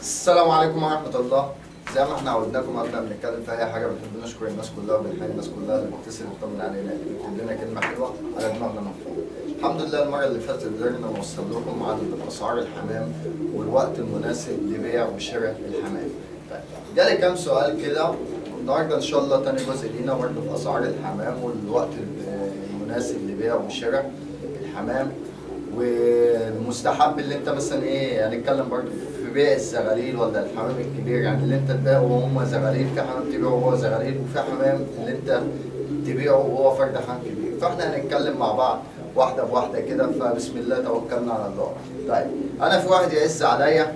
السلام عليكم ورحمة الله زي ما احنا عودناكم قبل ما بنتكلم في أي حاجة بنحب نشكر الناس كلها وبنحيي الناس كلها اللي بتتصل وتطمن علينا اللي بتكتب لنا كلمة حلوة على دماغنا من فوق. الحمد لله المرة اللي فاتت قدرنا نوصل لكم عدد أسعار الحمام والوقت المناسب لبيع وشراء الحمام. طيب جالي كام سؤال كده النهارده إن شاء الله تاني جزء لينا برضه في أسعار الحمام والوقت المناسب لبيع وشراء الحمام والمستحب اللي انت مثلا ايه هنتكلم برضه في بيع الزغاليل ولا الحمام الكبير يعني اللي انت تبيعه وهم زغاليل في حمام تبيعه وهو زغاليل وفي حمام اللي انت تبيعه وهو فرد حمام كبير فاحنا هنتكلم مع بعض واحده بواحده كده فبسم الله توكلنا على الله طيب انا في واحد يعز عليا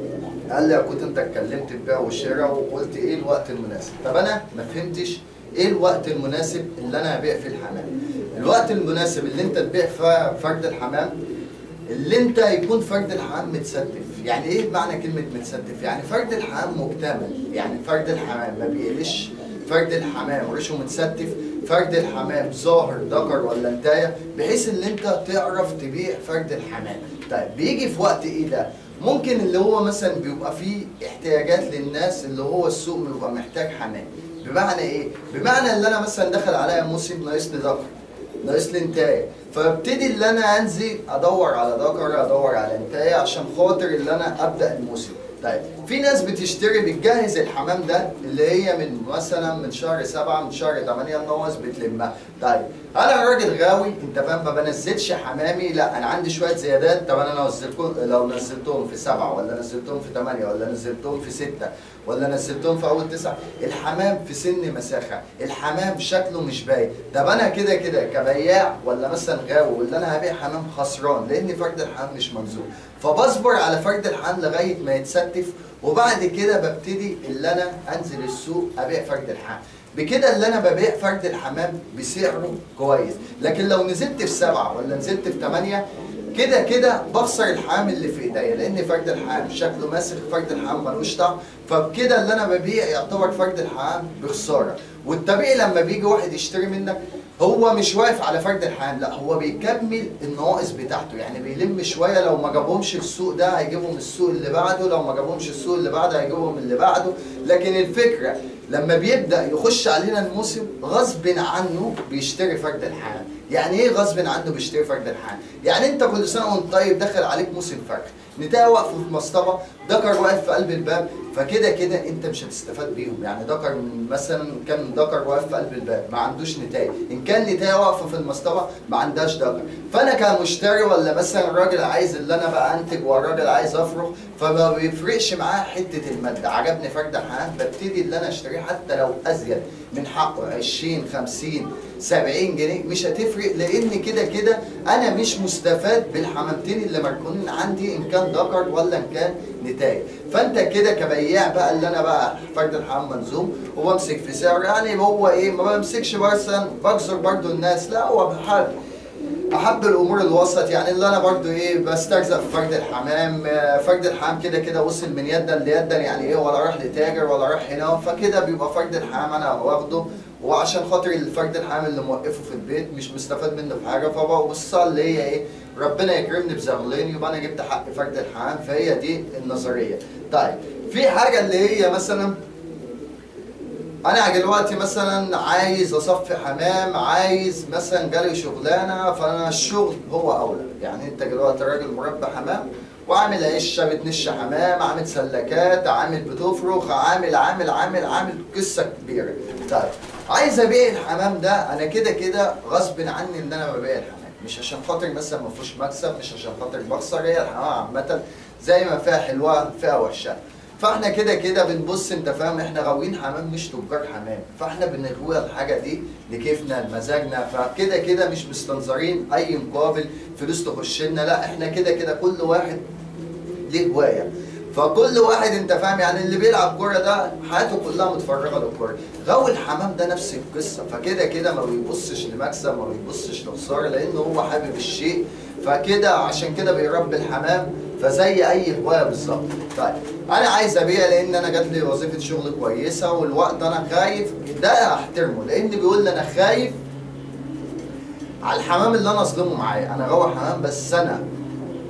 قال لي كنت انت اتكلمت في بيع والشراء وقلت ايه الوقت المناسب طب انا ما فهمتش ايه الوقت المناسب اللي انا هبيع فيه الحمام الوقت المناسب اللي انت تبيع فيه فرد الحمام اللي انت يكون فرد الحمام متستف يعني ايه معنى كلمه متستف يعني فرد الحمام مكتمل يعني فرد الحمام ما بيقلش فرد الحمام ريشه متستف فرد الحمام ظاهر ذكر ولا انتايه بحيث ان انت تعرف تبيع فرد الحمام طيب بيجي في وقت ايه ده ممكن اللي هو مثلا بيبقى فيه احتياجات للناس اللي هو السوق بيبقى محتاج حمام بمعنى ايه بمعنى ان انا مثلا دخل عليا موسم ناقص لي ذكر ناقص لي انتايه فابتدي اللي انا انزل ادور على ذكر ادور على انتايه عشان خاطر اللي انا ابدا الموسم طيب في ناس بتشتري بتجهز الحمام ده اللي هي من مثلا من شهر سبعة من شهر 8 النواس بتلمها طيب انا راجل غاوي انت فاهم ما بنزلش حمامي لا انا عندي شويه زيادات طب انا نزلتهم لو نزلتهم في سبعة ولا نزلتهم في 8 ولا نزلتهم في 6 ولا نزلتهم في اول تسعة الحمام في سن مساخه الحمام شكله مش باين طب انا كده كده كبياع ولا مثلا غاوي واللي انا هبيع حمام خسران لان فرد الحمام مش منزول فبصبر على فرد الحمام لغايه ما يتستف وبعد كده ببتدي اللي انا انزل السوق ابيع فرد الحمام بكده اللي انا ببيع فرد الحمام بسعره كويس لكن لو نزلت في سبعة ولا نزلت في ثمانية كده كده بخسر الحمام اللي في ايديا لان فرد الحمام شكله ماسخ فرد الحمام ملوش طعم فبكده اللي انا ببيع يعتبر فرد الحمام بخساره والطبيعي لما بيجي واحد يشتري منك هو مش واقف على فرد الحمام لا هو بيكمل النواقص بتاعته يعني بيلم شويه لو ما جابهمش السوق ده هيجيبهم السوق اللي بعده لو ما جابهمش السوق اللي بعده هيجيبهم اللي بعده لكن الفكره لما بيبدا يخش علينا الموسم غصب عنه بيشتري فرد الحمام يعني ايه غصب عنه بيشتري فرد الحمام يعني انت كل سنه وانت طيب داخل عليك موسم فرخ نتايه واقفه في مصطبه ذكر واقف في قلب الباب فكده كده انت مش هتستفاد بيهم يعني ذكر من مثلا كان ذكر واقف في قلب الباب ما عندوش نتايه ان كان نتايه واقفه في المصطبه ما عندهاش ذكر فانا كمشتري ولا مثلا الراجل عايز اللي انا بقى انتج والراجل عايز افرغ فما بيفرقش معاه حته الماده عجبني فرد حمام ببتدي اللي انا اشتريه حتى لو ازيد من حقه 20 50 70 جنيه مش هتفرق لان كده كده انا مش مستفاد بالحمامتين اللي مركونين عندي ان كان ذكر ولا ان كان نتايه فانت كده كبياع بقى اللي انا بقى فرد الحمام منزوم وبمسك في سعر يعني هو ايه ما بمسكش مثلا بكسر برضو الناس لا هو بحب احب الامور الوسط يعني اللي انا برضو ايه بسترزق في فرد الحمام فرد الحمام كده كده وصل من يدا ليدا يعني ايه ولا راح لتاجر ولا راح هنا فكده بيبقى فرد الحمام انا واخده وعشان خاطر الفرد الحمام اللي موقفه في البيت مش مستفاد منه في حاجه فببص اللي هي ايه ربنا يكرمني بزغلين يبقى انا جبت حق فرد الحمام فهي دي النظريه طيب في حاجه اللي هي مثلا انا دلوقتي مثلا عايز اصفي حمام عايز مثلا جالي شغلانه فانا الشغل هو اولى يعني انت دلوقتي راجل مربى حمام وعامل عشه بتنش حمام عامل سلكات عامل بتفرخ عامل عامل عامل عامل قصه كبيره طيب عايز ابيع الحمام ده انا كده كده غصب عني ان انا ببيع الحمام مش عشان خاطر مثلا ما فيهوش مكسب مش عشان خاطر بخسر هي الحمام عامه زي ما فيها حلوه فيها وحشه فاحنا كده كده بنبص انت فاهم احنا غاويين حمام مش تجار حمام فاحنا بنغوي الحاجه دي لكيفنا لمزاجنا فكده كده مش مستنظرين اي مقابل فلوس تخش لنا لا احنا كده كده كل واحد ليه هوايه فكل واحد انت فاهم يعني اللي بيلعب كوره ده حياته كلها متفرغه للكوره غاوي الحمام ده نفس القصه فكده كده ما بيبصش لمكسب ما بيبصش لخساره لانه هو حابب الشيء فكده عشان كده بيربي الحمام فزي اي هوايه بالظبط طيب انا عايز ابيع لان انا جات لي وظيفه شغل كويسه والوقت انا خايف ده احترمه لان بيقول لي انا خايف على الحمام اللي انا اظلمه معايا انا غاوي حمام بس انا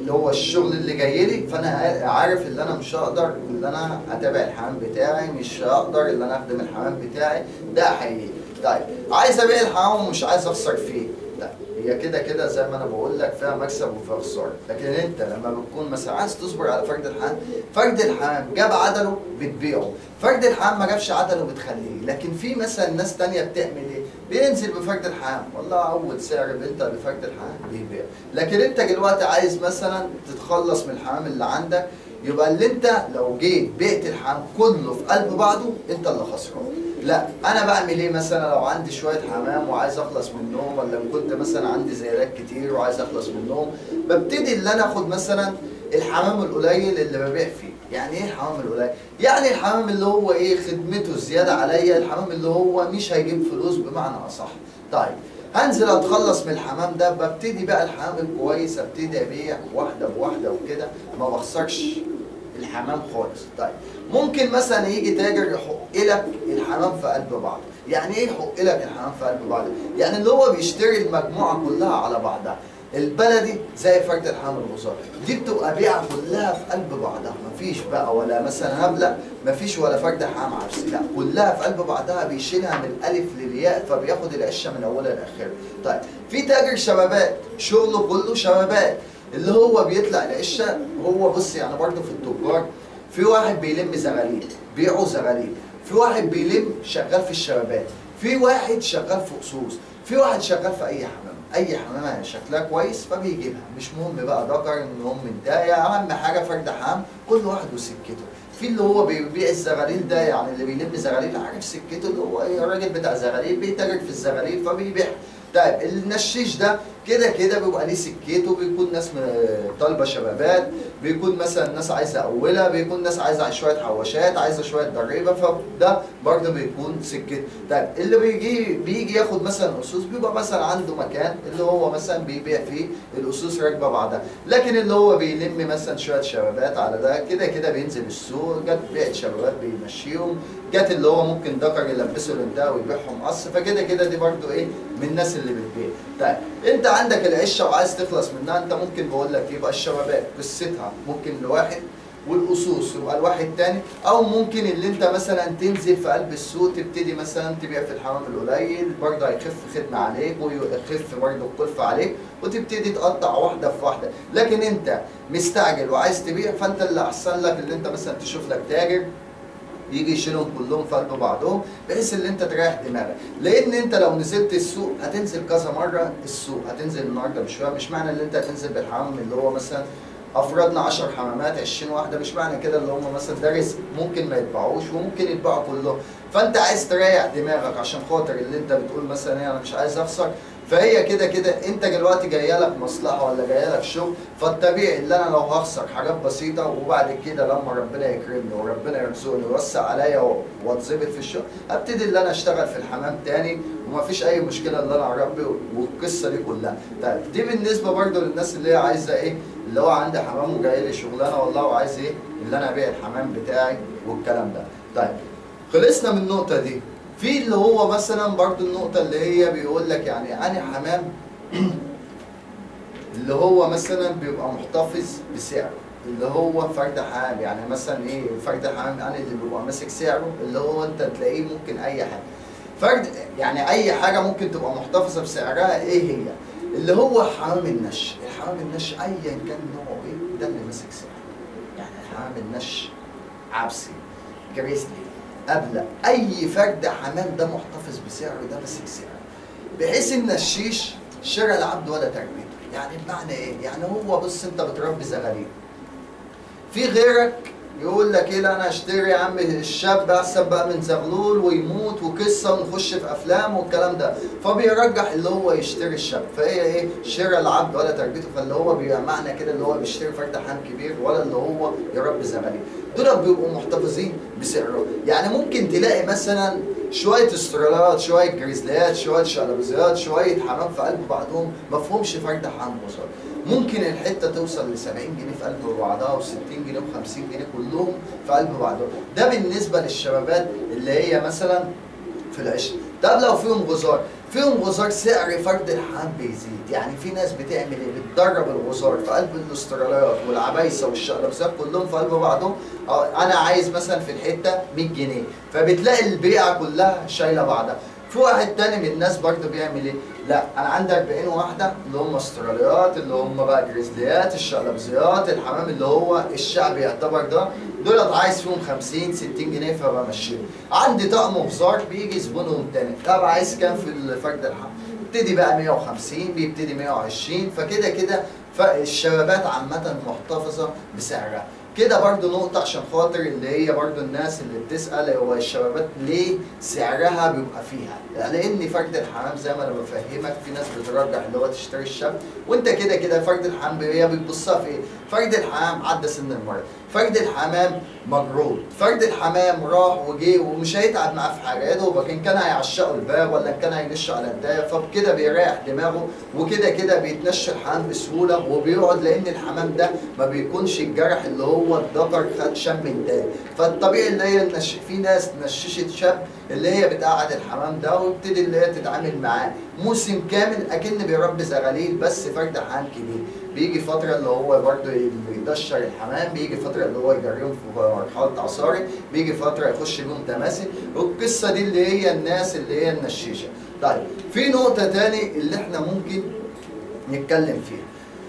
اللي هو الشغل اللي جاي لي فانا عارف ان انا مش هقدر ان انا اتابع الحمام بتاعي مش هقدر ان انا اخدم الحمام بتاعي ده حقيقي طيب عايز ابيع الحمام ومش عايز اخسر فيه لا هي كده كده زي ما انا بقول لك فيها مكسب وفيها خساره لكن انت لما بتكون مثلا عايز تصبر على فرد الحمام فرد الحمام جاب عدله بتبيعه فرد الحمام ما جابش عدله بتخليه لكن في مثلا ناس تانية بتعمل ايه بينزل بفرد الحمام والله اول سعر انت لفرد الحمام بيبيع لكن انت دلوقتي عايز مثلا تتخلص من الحمام اللي عندك يبقى اللي انت لو جيت بعت الحمام كله في قلب بعضه انت اللي خسران لا انا بعمل ايه مثلا لو عندي شويه حمام وعايز اخلص منهم ولا كنت مثلا عندي زيادات كتير وعايز اخلص منهم ببتدي ان انا اخد مثلا الحمام القليل اللي ببيع فيه يعني ايه الحمام القليل يعني الحمام اللي هو ايه خدمته زياده عليا الحمام اللي هو مش هيجيب فلوس بمعنى اصح طيب هنزل اتخلص من الحمام ده ببتدي بقى الحمام الكويس ابتدي ابيع واحده بواحده وكده ما بخسرش الحمام خالص طيب ممكن مثلا يجي تاجر يحق لك الحمام في قلب بعض يعني ايه يحق لك الحمام في قلب بعض يعني اللي هو بيشتري المجموعه كلها على بعضها البلدي زي فرد الحمام الغزار دي بتبقى بيعه كلها في قلب بعضها مفيش بقى ولا مثلا هبله مفيش ولا فرد حمام عبسي لا كلها في قلب بعضها بيشيلها من الالف للياء فبياخد العشه من اولها لاخرها طيب في تاجر شبابات شغله كله شبابات اللي هو بيطلع العشه هو بص يعني برضه في التجار في واحد بيلم زغاليل بيعوا زغاليل في واحد بيلم شغال في الشبابات في واحد شغال في قصوص في واحد شغال في اي حمام اي حمامه شكلها كويس فبيجيبها مش مهم بقى ذكر ان هم ده اهم حاجه فرد حمام كل واحد وسكته في اللي هو بيبيع الزغاليل ده يعني اللي بيلم زغاليل عارف سكته اللي هو ايه الراجل بتاع زغاليل بيتاجر في الزغاليل فبيبيعها طيب النشيش ده كده كده بيبقى ليه سكته بيكون ناس طالبه شبابات بيكون مثلا ناس عايزه اولها بيكون ناس عايزه شويه حواشات عايزه شويه ضريبه فده برضه بيكون سكته طيب اللي بيجي بيجي ياخد مثلا اسوس بيبقى مثلا عنده مكان اللي هو مثلا بيبيع فيه الاسوس راكبه بعضها لكن اللي هو بيلم مثلا شويه شبابات على ده كده كده بينزل السوق جت بيعت شبابات بيمشيهم جت اللي هو ممكن ذكر يلبسه الانتهى ويبيعهم قص فكده كده دي برضه ايه من الناس اللي بتبيع طيب انت عندك العشه وعايز تخلص منها انت ممكن بقول لك يبقى الشبابات قصتها ممكن لواحد والقصوص يبقى الواحد تاني او ممكن اللي انت مثلا تنزل في قلب السوق تبتدي مثلا تبيع في الحمام القليل برضه هيخف خدمه عليك ويخف برضه الكلفه عليك وتبتدي تقطع واحده في واحده لكن انت مستعجل وعايز تبيع فانت اللي احسن لك اللي انت مثلا تشوف لك تاجر يجي يشيلهم كلهم في قلب بعضهم بحيث ان انت تريح دماغك لان انت لو نزلت السوق هتنزل كذا مره السوق هتنزل النهارده بشويه مش معنى ان انت هتنزل بالحمام اللي هو مثلا افرضنا 10 حمامات 20 واحده مش معنى كده اللي هم مثلا ده رزق ممكن ما يتباعوش وممكن يتباعوا كلهم فانت عايز تريح دماغك عشان خاطر اللي انت بتقول مثلا ايه انا مش عايز اخسر فهي كده كده انت دلوقتي جايه لك مصلحه ولا جايه لك شغل فالطبيعي ان انا لو هخسر حاجات بسيطه وبعد كده لما ربنا يكرمني وربنا يرزقني ويوسع عليا واتظبط في الشغل ابتدي ان انا اشتغل في الحمام تاني ومفيش اي مشكله ان انا اربي والقصه دي كلها طيب دي بالنسبه برضو للناس اللي هي عايزه ايه اللي هو عندي حمام وجاي لي شغلانه والله وعايز ايه اللي انا ابيع الحمام بتاعي والكلام ده طيب خلصنا من النقطه دي في اللي هو مثلا برضو النقطة اللي هي بيقول لك يعني أنا حمام اللي هو مثلا بيبقى محتفظ بسعره اللي هو فرد حمام يعني مثلا ايه فرد حمام انا اللي بيبقى ماسك سعره اللي هو انت تلاقيه ممكن اي حاجه فرد يعني اي حاجه ممكن تبقى محتفظه بسعرها ايه هي اللي هو حمام النش الحمام النش ايا كان نوعه ايه ده اللي ماسك سعره يعني حمام النش عبسي جريزلي قبل اي فرد حمام ده محتفظ بسعره ده ماسك سعره بحيث ان الشيش شراء العبد ولا تربيته يعني بمعنى ايه يعني هو بص انت بتربي زغاليل في غيرك يقول لك ايه لا انا اشتري يا عم الشاب احسن بقى من زغلول ويموت وقصه ونخش في افلام والكلام ده فبيرجح اللي هو يشتري الشاب فهي ايه شراء العبد ولا تربيته فاللي هو بيبقى معنى كده اللي هو بيشتري فرد حمام كبير ولا اللي هو يربي زغاليل دول بيبقوا محتفظين بسعرهم يعني ممكن تلاقي مثلا شويه استرالات شويه جريزليات شويه شقلبوزيات شويه حمام في قلب بعضهم ما فيهمش فرد حمام وصل ممكن الحته توصل ل 70 جنيه في قلب بعضها و60 جنيه و50 جنيه كلهم في قلب بعضهم ده بالنسبه للشبابات اللي هي مثلا في العشق طب لو فيهم غزار فيهم غزار سعر فرد الحمام بيزيد يعني في ناس بتعمل ايه بتدرب الغزار في قلب الاستراليات والعبايسه والشقلبسات كلهم في قلب بعضهم اه انا عايز مثلا في الحته 100 جنيه فبتلاقي البيعه كلها شايله بعضها في واحد تاني من الناس برضه بيعمل ايه؟ لا انا عندي 40 واحده اللي هم استراليات اللي هم بقى جريزليات الشقلبزيات الحمام اللي هو الشعب يعتبر ده دولت عايز فيهم 50 60 جنيه فبمشيهم عندي طقم غزار بيجي زبونهم تاني طب عايز كام في الفرد الحمام؟ بيبتدي بقى 150 بيبتدي 120 فكده كده فالشبابات عامة محتفظة بسعرها كده برضو نقطة عشان خاطر اللي هي برضو الناس اللي بتسأل هو الشبابات ليه سعرها بيبقى فيها لأن فرد الحمام زي ما أنا بفهمك في ناس بترجح اللي هو تشتري الشاب وأنت كده كده فرد الحمام هي بتبصها في إيه؟ فرد الحمام عدى سن المرض فرد الحمام مجرود فرد الحمام راح وجه ومش هيتعب معاه في حاجه يا دوبك ان كان هيعشقوا الباب ولا ان كان هينش على الدايه فبكده بيريح دماغه وكده كده بيتنشى الحمام بسهوله وبيقعد لان الحمام ده ما بيكونش الجرح اللي هو الذكر خد شم من تاني فالطبيعي اللي هي النش... في ناس نششت شاب اللي هي بتقعد الحمام ده وابتدي اللي هي تتعامل معاه موسم كامل اكن بيربي زغاليل بس فرد حمام كبير بيجي فتره اللي هو برضه يدشر الحمام بيجي فتره اللي هو يجريهم في مرحله عصاري بيجي فتره يخش بيهم تماسي والقصه دي اللي هي الناس اللي هي النشيشه طيب في نقطه تاني اللي احنا ممكن نتكلم فيها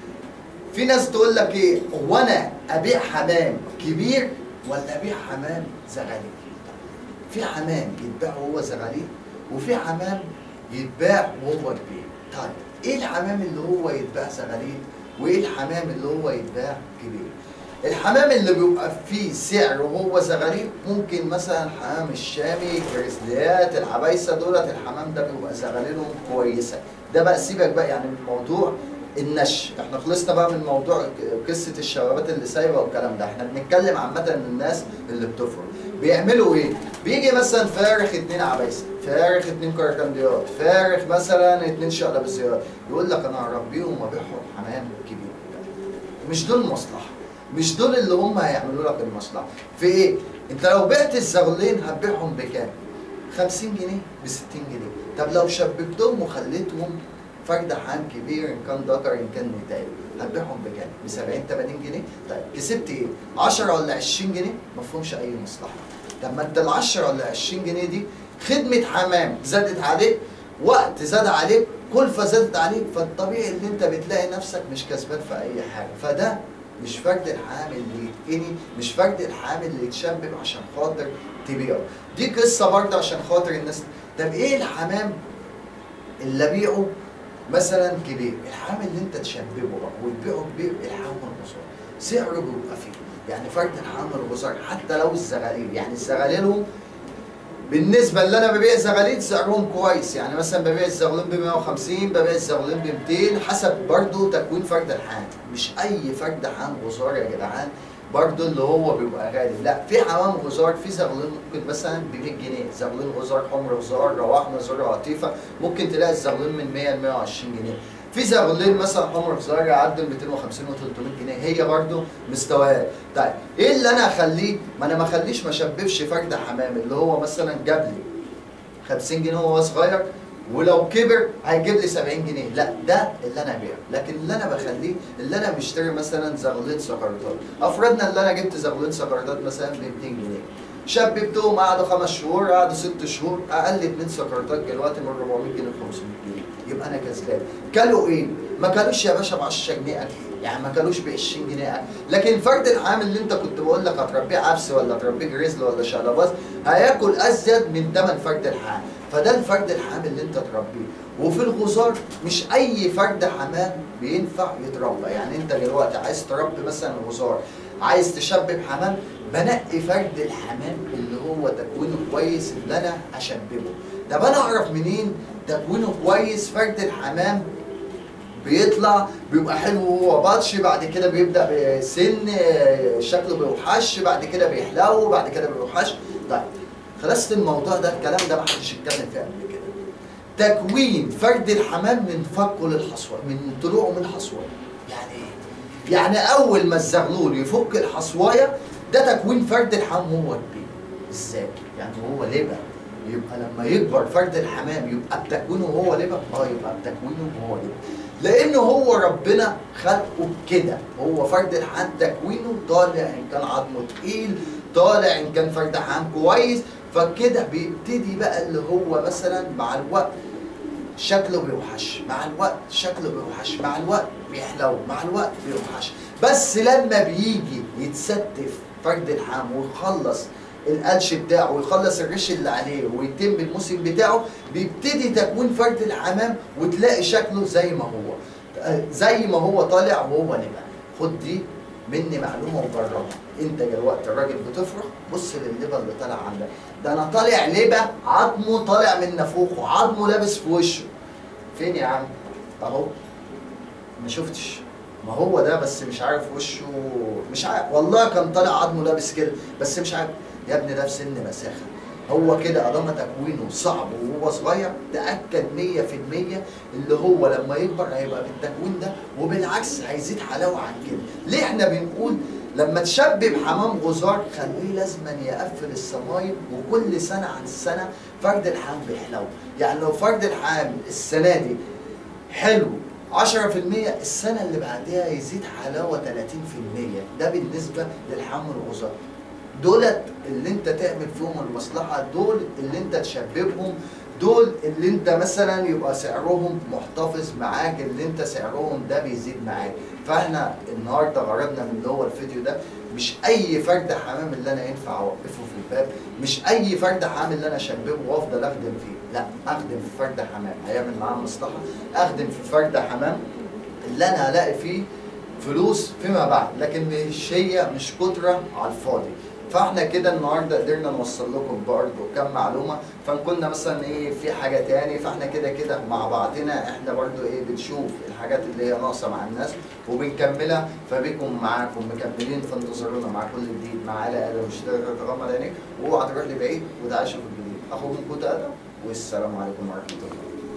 في ناس تقول لك ايه هو انا ابيع حمام كبير ولا ابيع حمام زغاليل في حمام يتباع وهو زغاليل وفي حمام يتباع وهو كبير طيب ايه الحمام اللي هو يتباع زغاليل وايه الحمام اللي هو يتباع كبير الحمام اللي بيبقى فيه سعر وهو زغاليل ممكن مثلا حمام الشامي الجريزليات العبايسه دولت الحمام ده بيبقى زغاليلهم كويسه ده بقى سيبك بقى يعني من موضوع النش احنا خلصنا بقى من موضوع قصه الشبابات اللي سايبه والكلام ده احنا بنتكلم عامه الناس اللي بتفرق بيعملوا ايه بيجي مثلا فارخ اتنين عبايسه فارخ اتنين كركنديات فارخ مثلا اتنين شقلبزيات يقول لك انا هربيهم وابيعهم حمام كبير مش دول مصلحه مش دول اللي هم هيعملوا لك المصلحه في ايه انت لو بعت الزغلين هتبيعهم بكام 50 جنيه ب 60 جنيه طب لو شبكتهم وخليتهم فرد حمام كبير ان كان ذكر ان كان نتايج هتبيعهم بكام؟ ب 70 80 جنيه؟ طيب كسبت ايه؟ 10 ولا 20 جنيه؟ ما فيهمش اي مصلحه. طب ما انت ال 10 ولا 20 جنيه دي خدمه حمام زادت عليك وقت زاد عليك كلفه زادت عليك فالطبيعي ان انت بتلاقي نفسك مش كسبان في اي حاجه فده مش فرد الحامل اللي يتقني مش فرد الحامل اللي يتشبب عشان خاطر تبيعه دي قصه برضه عشان خاطر الناس طب ايه الحمام اللي ابيعه مثلا كبير الحمام اللي انت تشببه بقى وتبيعه كبير الحمام الغزار سعره بيبقى فيه يعني فرد الحمام الغزار حتى لو الزغاليل يعني الزغاليلهم بالنسبه اللي انا ببيع زغاليل سعرهم كويس يعني مثلا ببيع الزغلول ب 150 ببيع الزغلول ب 200 حسب برضو تكوين فرد الحمام مش اي فرد حمام غزار يا جدعان برضو اللي هو بيبقى غالي لا في حمام غزار في زغلول ممكن مثلا ب 100 جنيه زغلول غزار حمر غزار رواح نزار لطيفه ممكن تلاقي الزغلول من 100 ل 120 جنيه في زغلول مثلا حمر غزار يعدي 250 و 300 جنيه هي برضو مستويات طيب ايه اللي انا اخليه ما انا ما اخليش ما اشببش فرد حمام اللي هو مثلا جاب لي 50 جنيه وهو صغير ولو كبر هيجيب لي 70 جنيه لا ده اللي انا ابيعه لكن اللي انا بخليه اللي انا مشتري مثلا زغلول سكرتات افرضنا اللي انا جبت زغلول سكرتات مثلا ب 200 جنيه شببتهم قعدوا خمس شهور قعدوا ست شهور اقل اتنين سكرتات دلوقتي من 400 جنيه ل 500 جنيه يبقى انا كسبان كلوا ايه؟ ما كلوش يا باشا ب 10 جنيه اكل يعني ما كلوش ب 20 جنيه اكل لكن فرد الحامل اللي انت كنت بقول لك هتربيه عبس ولا تربيه جريزل ولا شقلباز هياكل ازيد من ثمن فرد الحامل فده الفرد الحامل اللي انت تربيه وفي الغزار مش اي فرد حمام بينفع يتربى يعني انت دلوقتي عايز تربي مثلا غزار عايز تشبب حمام بنقي فرد الحمام اللي هو تكوينه كويس اللي انا اشببه طب انا اعرف منين تكوينه كويس فرد الحمام بيطلع بيبقى حلو وهو بطش بعد كده بيبدا بسن شكله بيوحش بعد كده بيحلو بعد كده بيوحش طيب خلصت الموضوع ده الكلام ده ما حدش اتكلم فيه قبل كده تكوين فرد الحمام من فكه للحصوه من طلوعه من الحصوه يعني ايه؟ يعني اول ما الزغلول يفك الحصوايه ده تكوين فرد الحمام هو كبير ازاي؟ يعني هو ليه بقى؟ يبقى لما يكبر فرد الحمام يبقى بتكوينه هو لبن اه يبقى بتكوينه هو لبن لان هو ربنا خلقه كده هو فرد الحمام تكوينه طالع ان كان عظمه تقيل طالع ان كان فرد حمام كويس فكده بيبتدي بقى اللي هو مثلا مع الوقت شكله بيوحش مع الوقت شكله بيوحش مع الوقت بيحلو مع الوقت بيوحش بس لما بيجي يتستف فرد الحام ويخلص القلش بتاعه ويخلص الرش اللي عليه ويتم الموسم بتاعه بيبتدي تكوين فرد الحمام وتلاقي شكله زي ما هو زي ما هو طالع وهو نبع خد دي مني معلومه وجربها انت دلوقتي الراجل بتفرح بص لللبه اللي طالع عندك ده انا طالع لبه عظمه طالع من نافوخه عظمه لابس في وشه فين يا عم اهو ما شفتش ما هو ده بس مش عارف وشه مش عارف والله كان طالع عظمه لابس كده بس مش عارف يا ابني ده في سن مساخه هو كده ادام تكوينه صعب وهو صغير تاكد 100% اللي هو لما يكبر هيبقى بالتكوين ده وبالعكس هيزيد حلاوه عن كده ليه احنا بنقول لما تشبب حمام غزار خليه لازما يقفل الصمايم وكل سنه عن السنه فرد الحمام بيحلو يعني لو فرد الحمام السنه دي حلو 10% السنه اللي بعدها يزيد حلاوه 30% ده بالنسبه للحمام الغزار دولت اللي انت تعمل فيهم المصلحه دول اللي انت تشببهم دول اللي انت مثلا يبقى سعرهم محتفظ معاك اللي انت سعرهم ده بيزيد معاك فاحنا النهارده غرضنا من اللي هو الفيديو ده مش اي فرد حمام اللي انا ينفع اوقفه في الباب مش اي فرد حمام اللي انا اشببه وافضل اخدم فيه لا اخدم في فرد حمام هيعمل معاه مصلحه اخدم في فرد حمام اللي انا هلاقي فيه فلوس فيما بعد لكن مش هي مش كتره على الفاضي فاحنا كده النهارده قدرنا نوصل لكم برضه كم معلومه فان كنا مثلا ايه في حاجه تاني فاحنا كده كده مع بعضنا احنا برضه ايه بنشوف الحاجات اللي هي ناقصه مع الناس وبنكملها فبكم معاكم مكملين في انتظرونا مع كل جديد مع علاء ادم اشترك تغمض عينيك واوعى تروح لبعيد وتعيشوا في الجديد اخوكم كوتا ادم والسلام عليكم ورحمه الله